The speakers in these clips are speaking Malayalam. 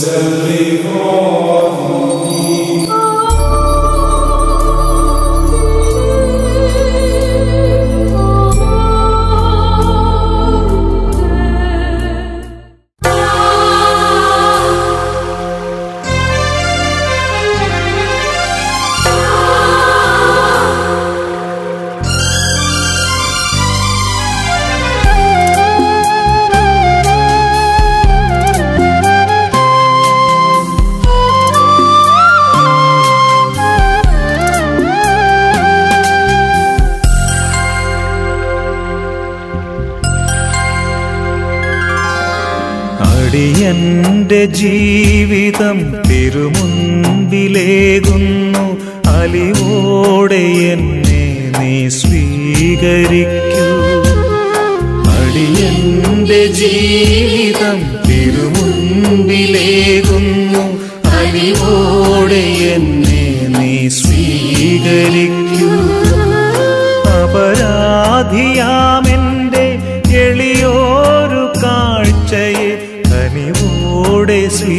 അടിയന്റെ ജീവിതം തിരുമുൻപിലേകുന്നു അലിവോടെ എന്നെ നീ സ്വീകരിക്കൂ അടിയന്റെ ജീവിതം തിരുമുൻപിലേകുന്നു അലിവോടെ എന്നെ നീ സ്വീകരിക്കൂ അപരാധിയാമെന്റെ എളിയോരു കാഴ്ചയെ കനിവോടെ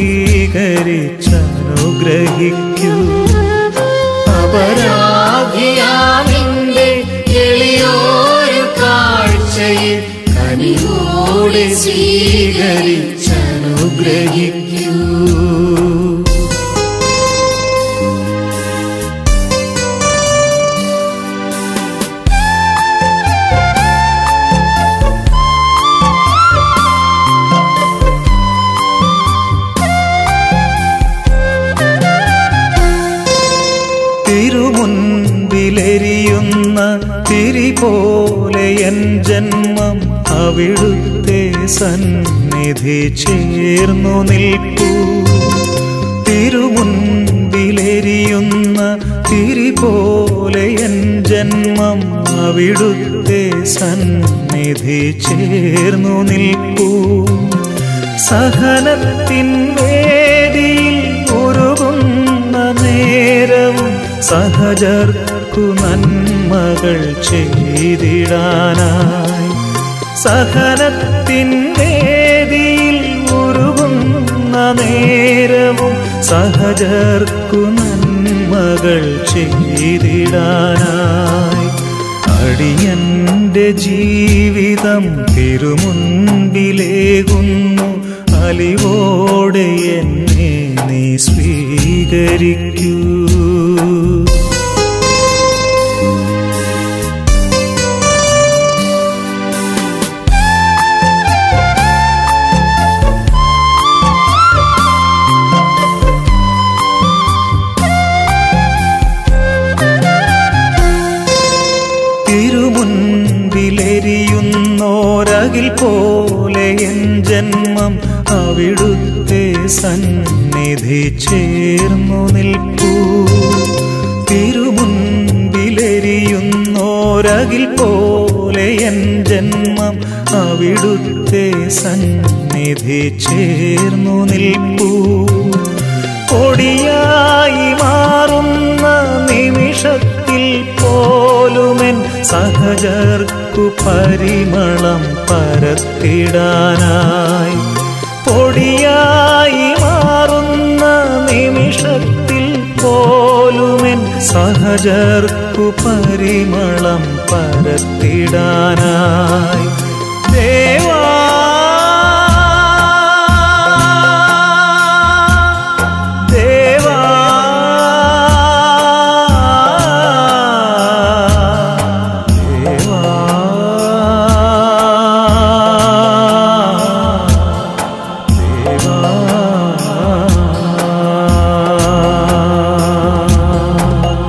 സ്വീകരിച്ചനുഗ്രഹിക്കൂ അപരാധിയാമെന്റെ എളിയോരു കാഴ്ചയെ കനിവോടെ സ്വീകരിച്ചനുഗ്രഹിക്കൂ തിരുമുൻപിലെരിയുന്ന തിരി പോലെ എൻ ജന്മം അവിടുത്തെ സന്നിധി ചേർന്നു നിൽക്കൂ തിരുമുൻപിലെരിയുന്ന തിരി പോലെ എൻ ജന്മം അവിടുത്തെ സന്നിധി ചേർന്നു നിൽക്കൂ സഹനത്തിൻ വേദിയിൽ ഉരുകുന്ന നേരവും സഹജർക്കു നന്മകൾ ചെയ്തിടാനായി സഹനത്തിൻ വേദിയിൽ ഉരുകുന്ന നേരവും സഹജർക്കു നന്മകൾ ചെയ്തിടാനായി അടിയന്റെ ജീവിതം തിരുമുൻപിലേകുന്നു അലിവോടെ എന്നെ നീ സ്വീകരിക്കൂ തിരുമുൻപിലെരിയുന്നോരകിൽ പോലെ എൻ ജന്മം അവിടുത്തെ സന്നിധി ചേർന്നു നിൽപ്പൂ തിരുമുൻപിലെരിയുന്നോരകിൽ പോലെ എൻ ജന്മം അവിടുത്തെ സന്നിധി ചേർന്നു നിൽപ്പൂ പൊടിയായി മാറുന്ന നിമിഷത്തിൽ പോലുമെൻ സഹജർക്കു പരിമളം പരത്തിടാനായി പൊടിയായി മാറുന്ന നിമിഷത്തിൽ പോലുമെൻ സഹജർക്കു പരിമളം പരത്തിടാനായി ദേവാ ദേവാ ദേവാ ദേവാ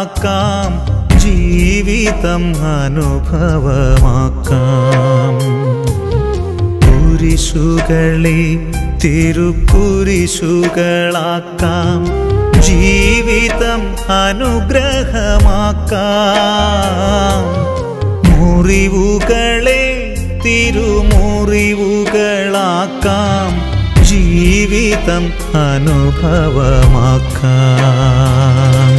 അനുഗ്രഹമാക്കാം ജീവിതം അനുഭവമാക്കാം കുരിശുകളെ തിരുക്കുരിശുകളാക്കാം ജീവിതം അനുഗ്രഹമാക്കാം മുറിവുകളെ തിരുമുറിവുകളാക്കാം ജീവിതം അനുഭവമാക്കാം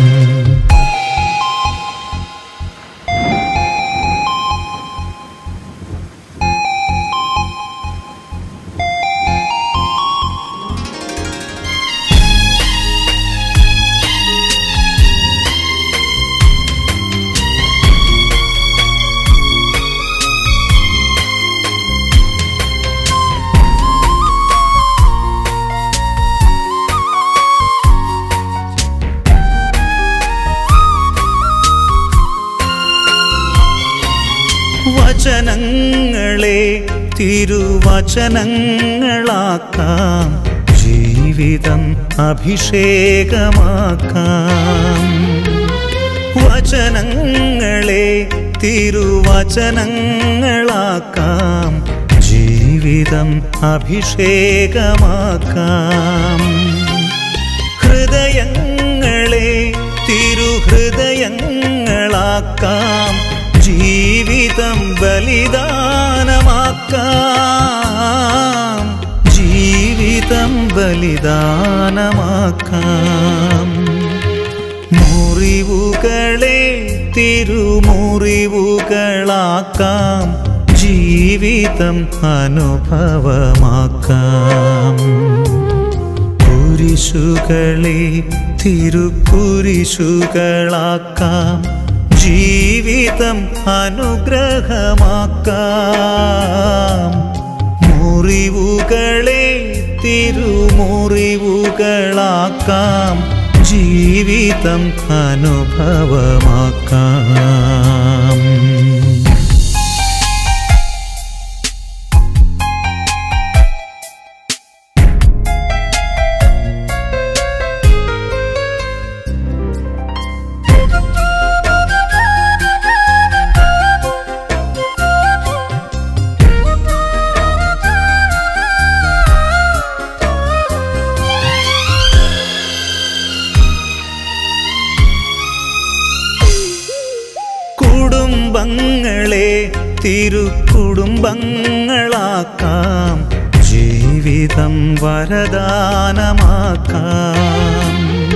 വചനങ്ങളെ തിരുവചനങ്ങളാക്കാം ജീവിതം അഭിഷേകമാക്കാം വചനങ്ങളെ തിരുവചനങ്ങളാക്കാം ജീവിതം അഭിഷേകമാക്കാം ഹൃദയങ്ങളെ തിരുഹൃദയങ്ങളാക്കാം ജീവിതം ബലിദാനമാക്കാം ജീവിതം ബലിദാനമാക്കാം മുറിവുകളെ തിരുമുറിവുകളാക്കാം ജീവിതം അനുഭവമാക്കാം കുരിശുകളെ തിരുക്കുരിശുകളാക്കാം ജീവിതം അനുഗ്രഹമാക്കാം മുറിവുകളെ തിരുമുറിവുകളാക്കാം ജീവിതം അനുഭവമാക്കാം കുടുംബങ്ങളെ തിരുക്കുടുംബങ്ങളാക്കാം ജീവിതം വരദാനമാക്കാം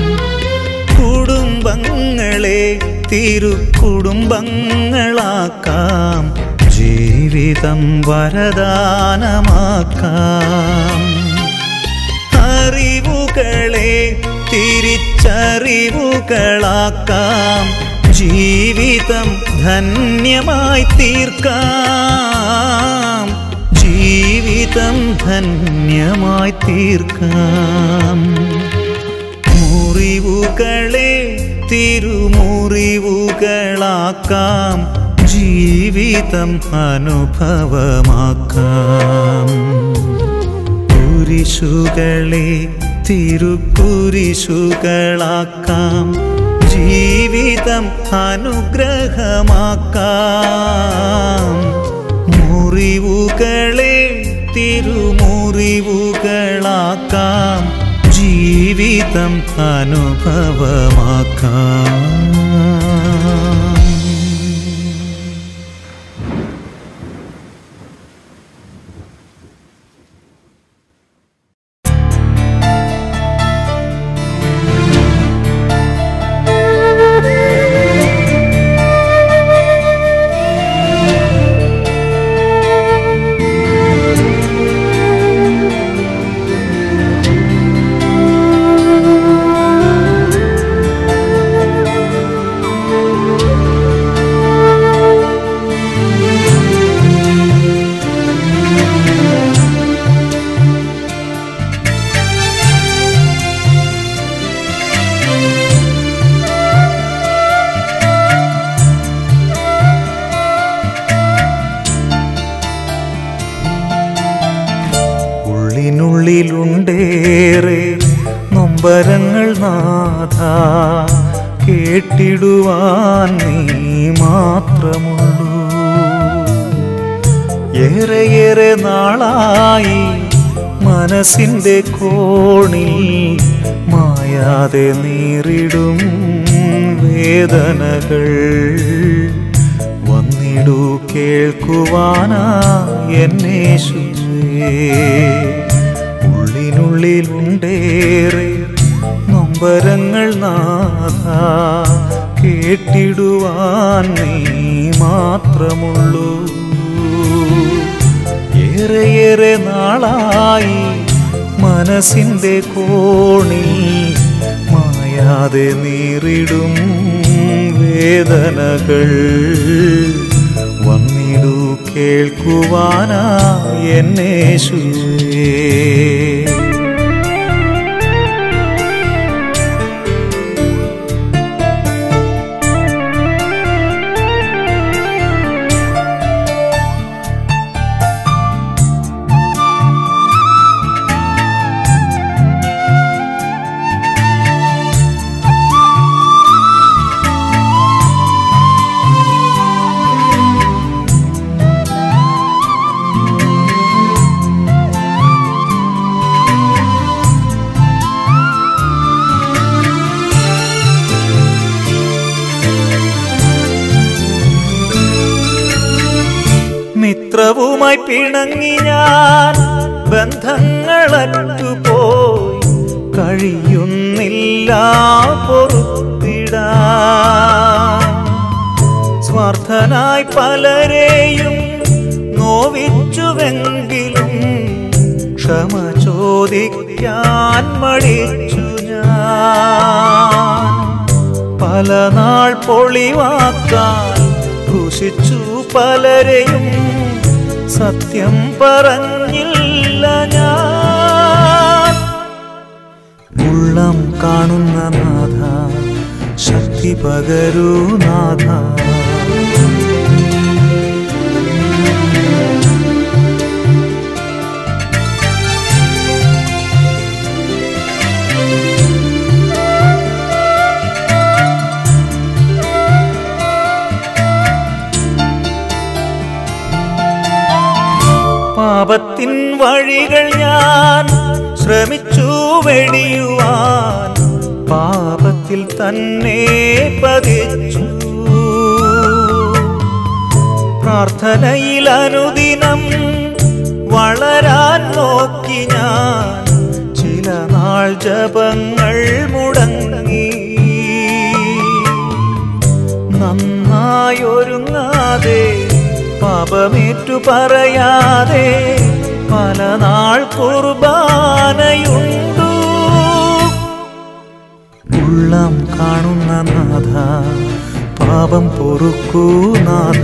കുടുംബങ്ങളെ തിരുക്കുടുംബങ്ങളാക്കാം ജീവിതം വരദാനമാക്കാം അറിവുകളെ തിരിച്ചറിവുകളാക്കാം ജീവിതം ധന്യമായി തീർക്കാം ജീവിതം ധന്യമായി തീർക്കാം മുറിവുകളെ തിരുമുറിവുകളാക്കാം ജീവിതം അനുഭവമാക്കാം കുരിശുകളെ തിരുക്കുരിശുകളാക്കാം ജീവിതം അനുഗ്രഹമാക്കാം മുറിവുകളെ തിരുമുറിവുകളാക്കാം ജീവിതം അനുഭവമാക്കാം ഉള്ളിനുള്ളിലുണ്ടേറെ നൊമ്പരങ്ങൾ നാഥ കേട്ടിടുവാൻ നീ മാത്രമുള്ളൂ ഏറെയേറെ നാളായി മനസ്സിൻ്റെ കോണിൽ മായാതെ നീറിടും വേദനകൾ വന്നിടൂ കേൾക്കുവാനാ എന്നേശുവേ ഉള്ളിനുള്ളിലുണ്ടേറെ നൊമ്പരങ്ങൾ നാഥ കേട്ടിടുവാൻ നീ മാത്രമുള്ളൂ ഏറെയേറെ നാളായി മനസ്സിൻ്റെ കോണിൽ മായാതെ നീറിടും വേദനകൾ വന്നിടൂ കേൾക്കുവാനാ എന്നേശുവേ മിത്രവുമായി പിണങ്ങി ഞാൻ ബന്ധങ്ങളറ്റുപോയി കഴിയുന്നില്ല പൊറുത്തിടാൻ സ്വാർത്ഥനായി പലരെയും നോവിച്ചുവെങ്കിലും ക്ഷമ ചോദിക്കാൻ മടിച്ചു ഞാൻ പല നാൾ പൊളിവാക്കാൻ ക്രൂശിച്ചു പലരെയും സത്യം പറഞ്ഞില്ല ഞാൻ ഉള്ളം കാണുന്ന നാഥ ശക്തി പകരൂ നാഥ പാപത്തിൻ വഴികൾ ഞാൻ ശ്രമിച്ചു വെടിയുവാൻ പാപത്തിൽ തന്നെ പതിച്ചു പ്രാർത്ഥനയിൽ അനുദിനം വളരാൻ നോക്കി ഞാൻ ചില നാൾ ജപങ്ങൾ മുടങ്ങി നന്നായി ഒരുങ്ങാതെ പാപമേറ്റു പറയാതെ പല നാൾ കുർബാനയുണ്ടു ഉള്ളം കാണുന്ന നാഥ പാപം പൊറുക്കൂ നാഥ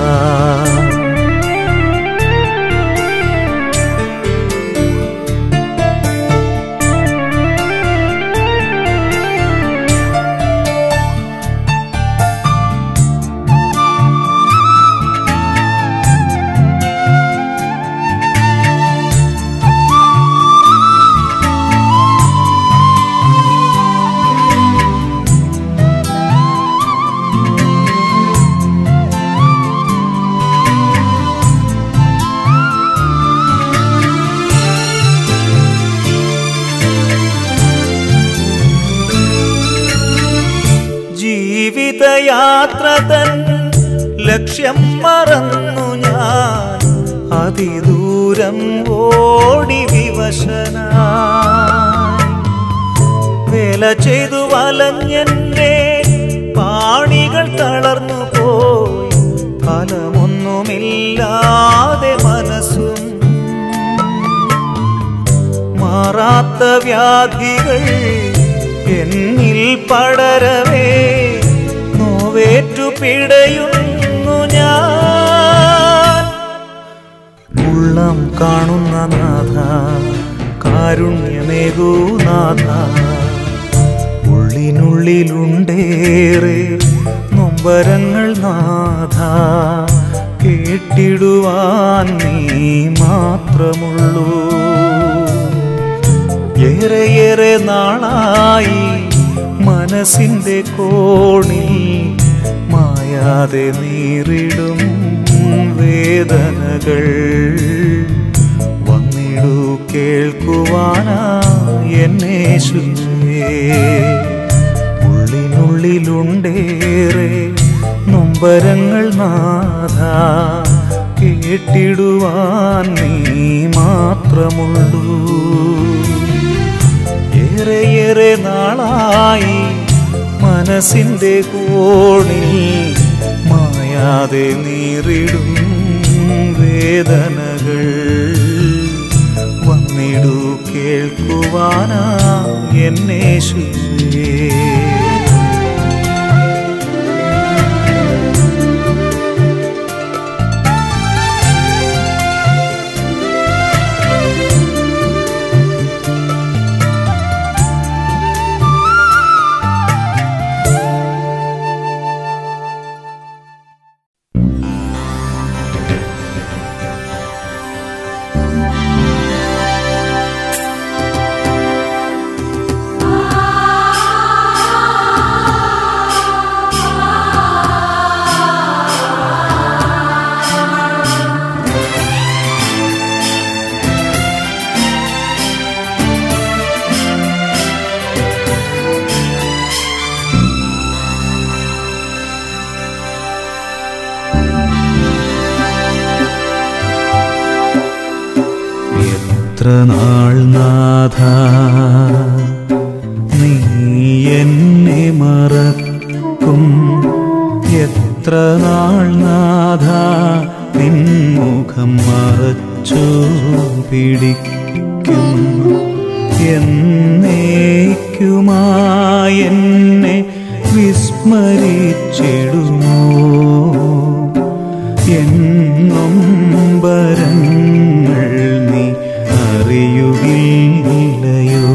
ജീവിതയാത്ര തൻ ലക്ഷ്യം മറന്നു ഞാൻ അതിദൂരം ഓടി വിവശനായി വേല ചെയ്തു വലഞ്ഞെന്റെ പാണികൾ തളർന്നു പോയി ഫലമൊന്നുമില്ലാതെ മനസ്സും മാറാത്ത വ്യാധികൾ എന്നിൽ പടരവേ നോവേറ്റു പിടയുന്നു ഞാൻ ഉള്ളം കാണുന്ന നാഥ കാരുണ്യമേകൂ നാഥ ഉള്ളിനുള്ളിലുണ്ടേറെ നൊമ്പരങ്ങൾ നാഥ കേട്ടിടുവാൻ നീ മാത്രമുള്ളൂ ഏറെയേറെ നാളായി മനസ്സിൻ്റെ കോണിൽ മായാതെ നീറിടും വേദനകൾ വന്നിടു കേൾക്കുവാനാ എന്നേശുവേ ഉള്ളിനുള്ളിലുണ്ടേറെ നൊമ്പരങ്ങൾ നാഥ കേട്ടിടുവാൻ നീ മാത്രമുള്ളൂ ഏറെയേറെ നാളായി മനസ്സിൻ്റെ കോണിൽ മായാതെ നീറിടും വേദനകൾ വന്നിടു കേൾക്കുവാനാ എന്നേശുവേ എത്ര നാൾ നാഥ നീ എന്നെ മറക്കും എത്ര നാൾ നാഥ നിൻമുഖം മറച്ചു പിടിക്കും എന്നേക്കുമായെന്നെ വിസ്മരിച്ചിടുമോ എന്നും വരങ്ങൾ നീ അറിയുകയില്ലയോ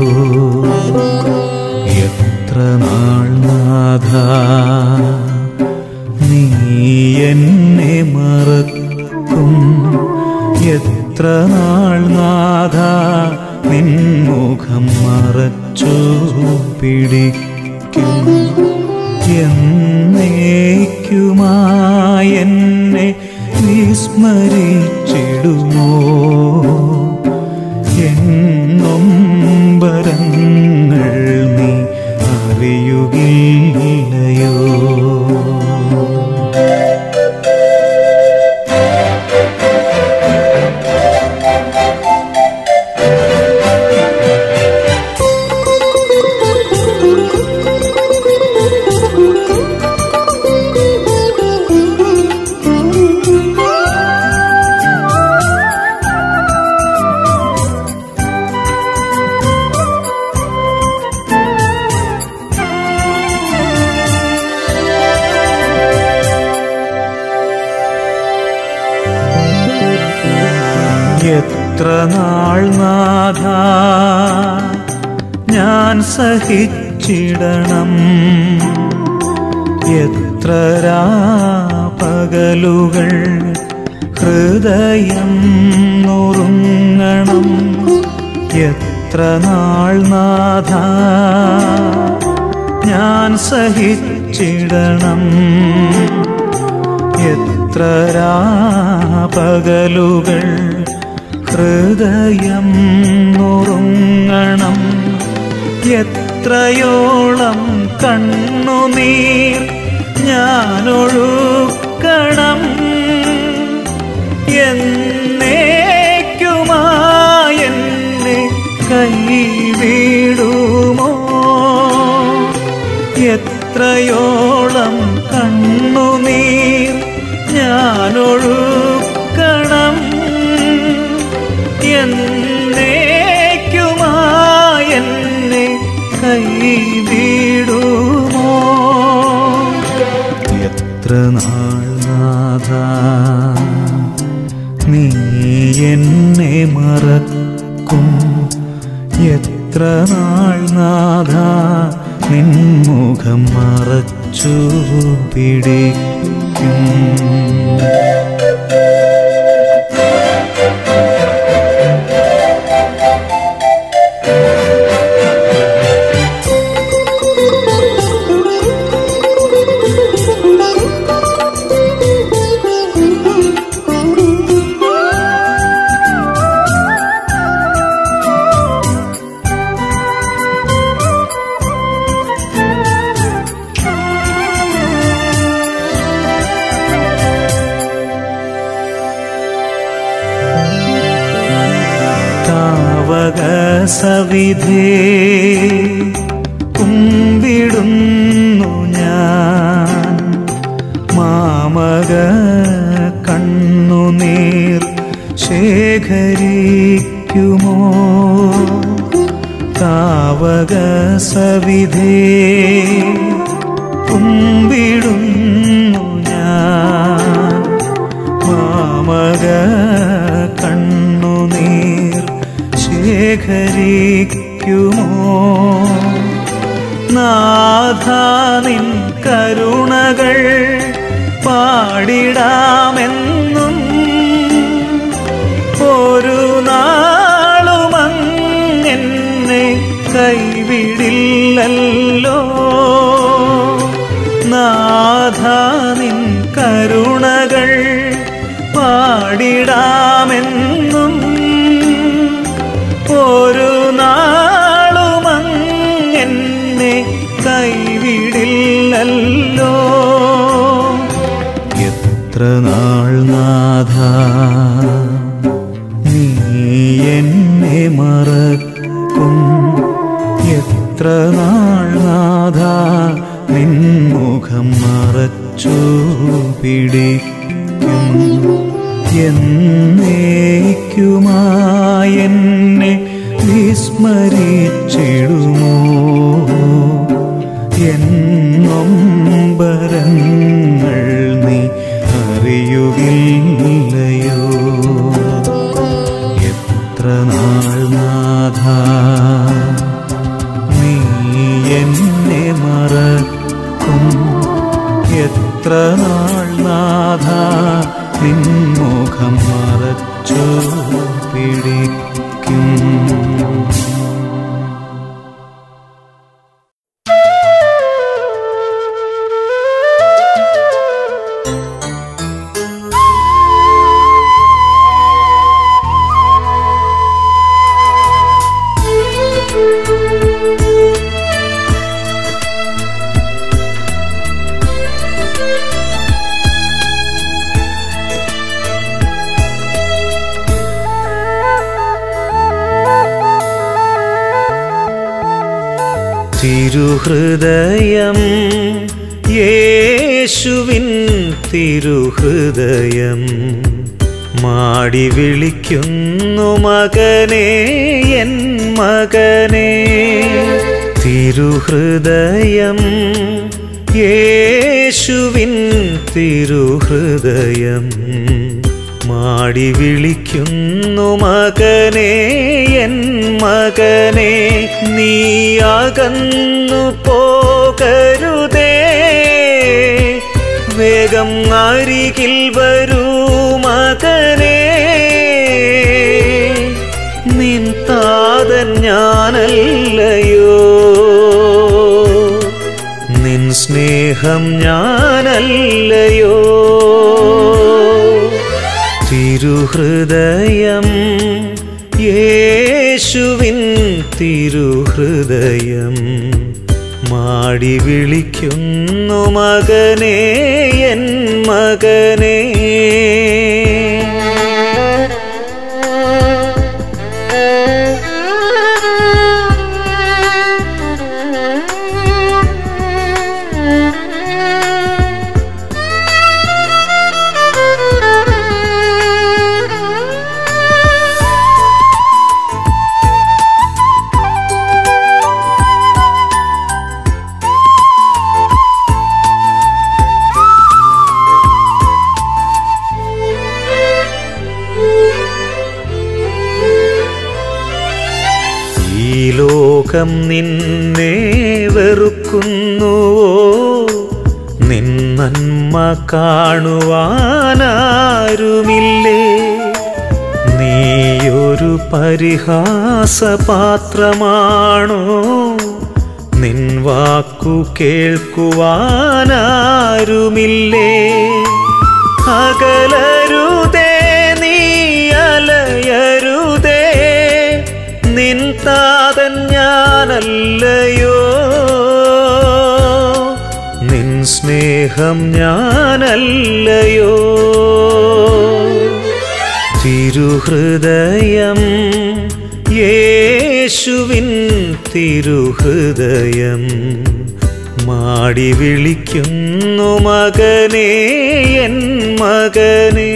എത്ര നാൾ നാഥ നീ എന്നെ മറക്കും എത്ര നാൾ നാഥ നിൻമുഖം മറച്ചു പിടിക്കും എന്നേക്കുമായെന്നെ വിസ്മരിച്ചിടുമോ എന്നും വരങ്ങൾ നീ അറിയുകയില്ലയോ എത്ര നാൾ നാഥ ഞാൻ സഹിച്ചിടണം എത്ര പകലുകൾ ഹൃദയം നുറുങ്ങണം എത്ര നാൾ നാഥ ഞാൻ സഹിച്ചിടണം എത്ര പകലുകൾ ഹൃദയം നുറുങ്ങണം എത്രയോളം കണ്ണുനീർ ഞാനൊഴുക്കണം എന്നേക്കുമായെന്നെ കൈവിടുമോ എത്രയോളം കണ്ണുനീർ ഞാനൊഴുക്കണം എന്നേക്കുമായെന്നെ കൈവിടുമോ എത്ര നാൾ നാഥ നീ എന്നെ മറക്കും എത്ര നാൾ നാഥ നിൻമുഖം മറച്ചു പിടിക്കും Thank you. സവിധേ കുമ്പിടുന്നു ഞാൻ മാമക കണ്ണുനീർ ശേഖരിക്കുമോ താവക സവിധേ കുമ്പിടുന്നു ഞാൻ മാമക കണ്ണുനീർ ശേഖരിക്കുമോ നാഥാനിൻ കരുണകൾ പാടിടാമെന്നും ഒരു നാളുമങ്ങെന്നെ കൈവിടില്ലല്ലോ നാഥാനിൻ കരുണകൾ പാടിടാമെന്നും ഒരു നാളുമങ്ങെന്നെ കൈവിടില്ലല്ലോ എത്ര നാൾ നാഥ നീ എന്നെ മറക്കും എത്ര നാൾ നാഥ നിൻമുഖം മറച്ചു പിടിക്കും എന്നേക്കുമായെന്നെ വിസ്മരിച്ചിടുമോ എന്നൊമ്പരങ്ങൾ നീ അറിയുകില്ലയോ എത്ര നാൾ നാഥ നീ എന്നെ മറക്കും എത്ര നാൾ നാഥ നിൻമുഖം മറച്ചു പിടിക്കും തിരുഹൃദയം യേശുവിൻ തിരുഹൃദയം മാടി വിളിക്കുന്നു മകനെ എൻ മകനെ തിരുഹൃദയം യേശുവിൻ തിരുഹൃദയം മാടി വിളിക്കുന്നു മകനെ എൻ മകനെ നീ അകന്നു പോകരുതേ വേഗം അരികിൽ വരൂ മകനെ നിൻ താതൻ ഞാനല്ലയോ നിൻ സ്നേഹം ഞാനല്ലയോ തിരുഹൃദയം യേശുവിൻ തിരുഹൃദയം മാടി വിളിക്കുന്നു മകനെ എൻ മകനെ ഈ ലോകം നിന്നെ വെറുക്കുന്നുവോ നിൻ നന്മ കാണുവാനാരുമില്ലേ നീയൊരു പരിഹാസപാത്രമാണോ നിൻ വാക്കു കേൾക്കുവാനാരുമില്ലേ അകലരുതേ നീ അലയരുതേ നിൻ താതൻ ഞാനല്ലയോ നിൻ സ്നേഹം ഞാനല്ലയോ തിരുഹൃദയം യേശുവിൻ തിരുഹൃദയം മാടി വിളിക്കുന്നു മകനേ എൻ മകനേ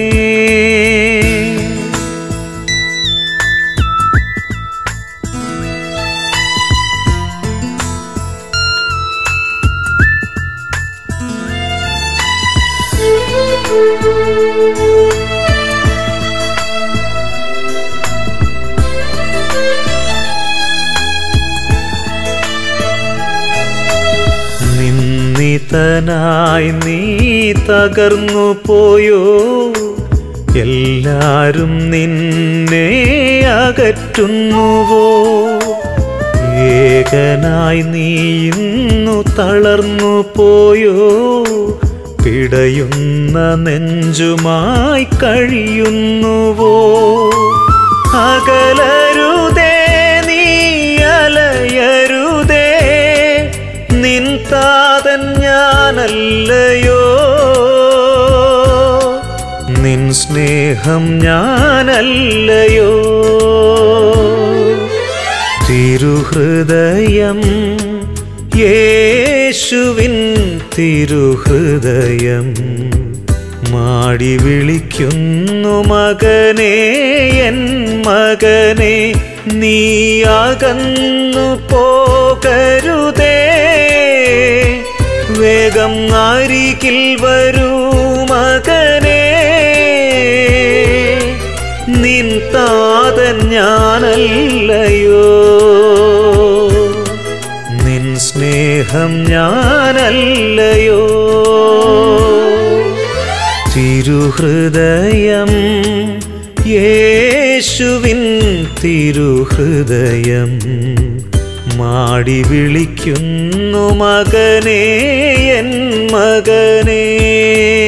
നിന്ദിതനായി നീ തകർന്നു പോയോ എല്ലാരും നിന്നെ അകറ്റുന്നുവോ ഏകനായി നീ ഇന്നു തളർന്നു പോയോ പിടയുന്ന നെഞ്ചുമായി കഴിയുന്നുവോ അകലരുതേ നീ അലയരുതേ നിൻ താതൻ ഞാനല്ലയോ നിൻ സ്നേഹം ഞാനല്ലയോ തിരുഹൃദയം യേശുവിൻ തിരുഹൃദയം മാടി വിളിക്കുന്നു മകനേ എൻ മകനെ നീ അകന്നു പോകരുതേ വേഗം അരികിൽ വരൂ മകനേ നിൻ താതൻ ഞാനല്ലയോ നിൻ സ്നേഹം ഞാനല്ലയോ തിരുഹൃദയം യേശുവിൻ തിരുഹൃദയം മാടി വിളിക്കുന്നു മകനേ എൻ മകനേ